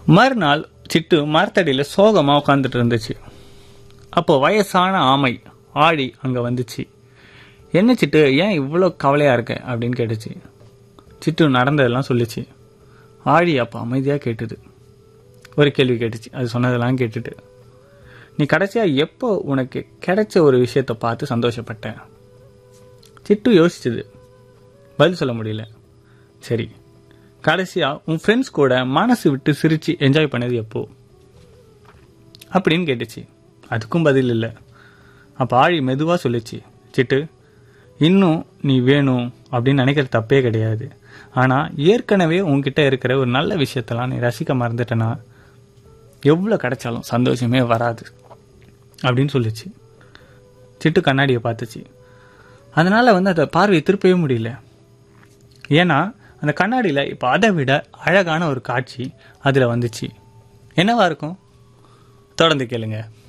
மறுநாள் சிட்டு மரத்தடியில் சோகமா உட்காந்துட்டு இருந்துச்சு அப்போ வயசான ஆமை ஆழி அங்க வந்துச்சு என்ன சிட்டு ஏன் இவ்வளோ கவலையா இருக்க அப்படின்னு கேட்டுச்சு சிட்டு நடந்ததெல்லாம் சொல்லிச்சு ஆழி அப்போ அமைதியா கேட்டுது ஒரு கேள்வி கேட்டுச்சு அது சொன்னதெல்லாம் கேட்டுட்டு நீ கடைசியா எப்போ உனக்கு கிடைச்ச ஒரு விஷயத்தை பார்த்து சந்தோஷப்பட்ட சிட்டு யோசிச்சுது பதில் சொல்ல முடியல சரி கடைசியா உன் ஃப்ரெண்ட்ஸ் கூட மனசு விட்டு சிரிச்சு என்ஜாய் பண்ணது எப்போ அப்படின்னு கேட்டுச்சு அதுக்கும் பதில் இல்லை அப்போ ஆழி மெதுவாக சொல்லிச்சு சிட்டு இன்னும் நீ வேணும் அப்படின்னு நினைக்கிற தப்பே கிடையாது ஆனால் ஏற்கனவே உன்கிட்ட இருக்கிற ஒரு நல்ல விஷயத்தெல்லாம் நீ ரசிக்க மறந்துட்டனா எவ்வளோ கிடைச்சாலும் சந்தோஷமே வராது அப்படின்னு சொல்லிச்சு சிட்டு கண்ணாடியை பார்த்துச்சு அதனால வந்து அதை பார்வையை திருப்பவே முடியல ஏன்னா அந்த கண்ணாடியில் இப்போ அதை விட அழகான ஒரு காட்சி அதில் வந்துச்சு என்னவா இருக்கும் தொடர்ந்து கேளுங்க